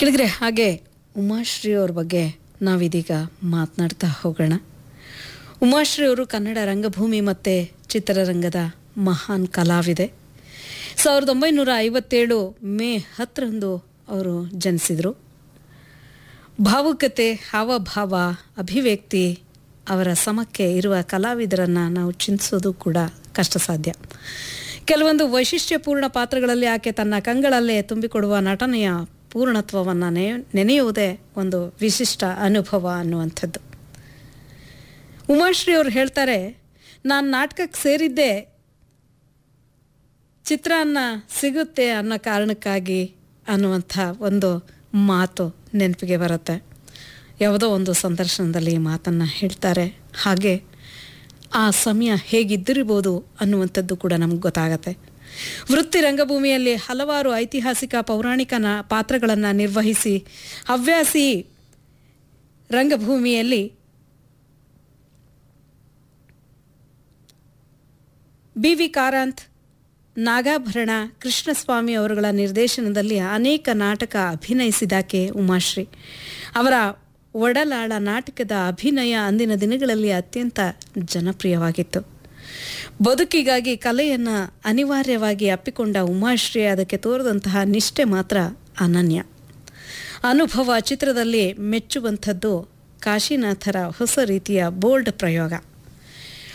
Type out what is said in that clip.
ಕೆಳಗರೆ ಹಾಗೆ ಉಮಾಶ್ರೀ ಅವ್ರ ಬಗ್ಗೆ ನಾವಿದೀಗ ಮಾತನಾಡ್ತಾ ಹೋಗೋಣ ಉಮಾಶ್ರೀ ಅವರು ಕನ್ನಡ ರಂಗಭೂಮಿ ಮತ್ತು ಚಿತ್ರರಂಗದ ಮಹಾನ್ ಕಲಾವಿದೆ ಸಾವಿರದ ಒಂಬೈನೂರ ಐವತ್ತೇಳು ಮೇ ಹತ್ತರಂದು ಅವರು ಜನಿಸಿದರು ಭಾವುಕತೆ ಹಾವಭಾವ ಅಭಿವ್ಯಕ್ತಿ ಅವರ ಸಮಕ್ಕೆ ಇರುವ ಕಲಾವಿದರನ್ನು ನಾವು ಚಿಂತಿಸೋದು ಕೂಡ ಕಷ್ಟ ಸಾಧ್ಯ ಕೆಲವೊಂದು ವೈಶಿಷ್ಟ್ಯಪೂರ್ಣ ಪಾತ್ರಗಳಲ್ಲಿ ಆಕೆ ತನ್ನ ಕಂಗಳಲ್ಲೇ ತುಂಬಿಕೊಡುವ ನಟನೆಯ ಪೂರ್ಣತ್ವವನ್ನು ನೆ ನೆನೆಯುವುದೇ ಒಂದು ವಿಶಿಷ್ಟ ಅನುಭವ ಅನ್ನುವಂಥದ್ದು ಉಮಾಶ್ರೀ ಅವರು ಹೇಳ್ತಾರೆ ನಾನು ನಾಟಕಕ್ಕೆ ಸೇರಿದ್ದೆ ಚಿತ್ರಾನ್ನ ಸಿಗುತ್ತೆ ಅನ್ನೋ ಕಾರಣಕ್ಕಾಗಿ ಅನ್ನುವಂಥ ಒಂದು ಮಾತು ನೆನಪಿಗೆ ಬರುತ್ತೆ ಯಾವುದೋ ಒಂದು ಸಂದರ್ಶನದಲ್ಲಿ ಈ ಮಾತನ್ನು ಹೇಳ್ತಾರೆ ಹಾಗೆ ಆ ಸಮಯ ಹೇಗಿದ್ದಿರ್ಬೋದು ಅನ್ನುವಂಥದ್ದು ಕೂಡ ನಮ್ಗೆ ಗೊತ್ತಾಗತ್ತೆ ವೃತ್ತಿ ರಂಗಭೂಮಿಯಲ್ಲಿ ಹಲವಾರು ಐತಿಹಾಸಿಕ ಪೌರಾಣಿಕ ನ ಪಾತ್ರಗಳನ್ನು ನಿರ್ವಹಿಸಿ ಹವ್ಯಾಸಿ ರಂಗಭೂಮಿಯಲ್ಲಿ ಬಿ ವಿ ಕಾರಂತ್ ನಾಗಾಭರಣ ಕೃಷ್ಣಸ್ವಾಮಿ ಅವರುಗಳ ನಿರ್ದೇಶನದಲ್ಲಿ ಅನೇಕ ನಾಟಕ ಅಭಿನಯಿಸಿದಾಕೆ ಉಮಾಶ್ರೀ ಅವರ ಒಡಲಾಳ ನಾಟಕದ ಅಭಿನಯ ಅಂದಿನ ದಿನಗಳಲ್ಲಿ ಅತ್ಯಂತ ಜನಪ್ರಿಯವಾಗಿತ್ತು ಬದುಕಿಗಾಗಿ ಕಲೆಯನ್ನು ಅನಿವಾರ್ಯವಾಗಿ ಅಪ್ಪಿಕೊಂಡ ಉಮಾಶ್ರೀ ಅದಕ್ಕೆ ತೋರದಂತಹ ನಿಷ್ಠೆ ಮಾತ್ರ ಅನನ್ಯ ಅನುಭವ ಚಿತ್ರದಲ್ಲಿ ಮೆಚ್ಚುವಂಥದ್ದು ಕಾಶಿನಾಥರ ಹೊಸ ರೀತಿಯ ಬೋಲ್ಡ್ ಪ್ರಯೋಗ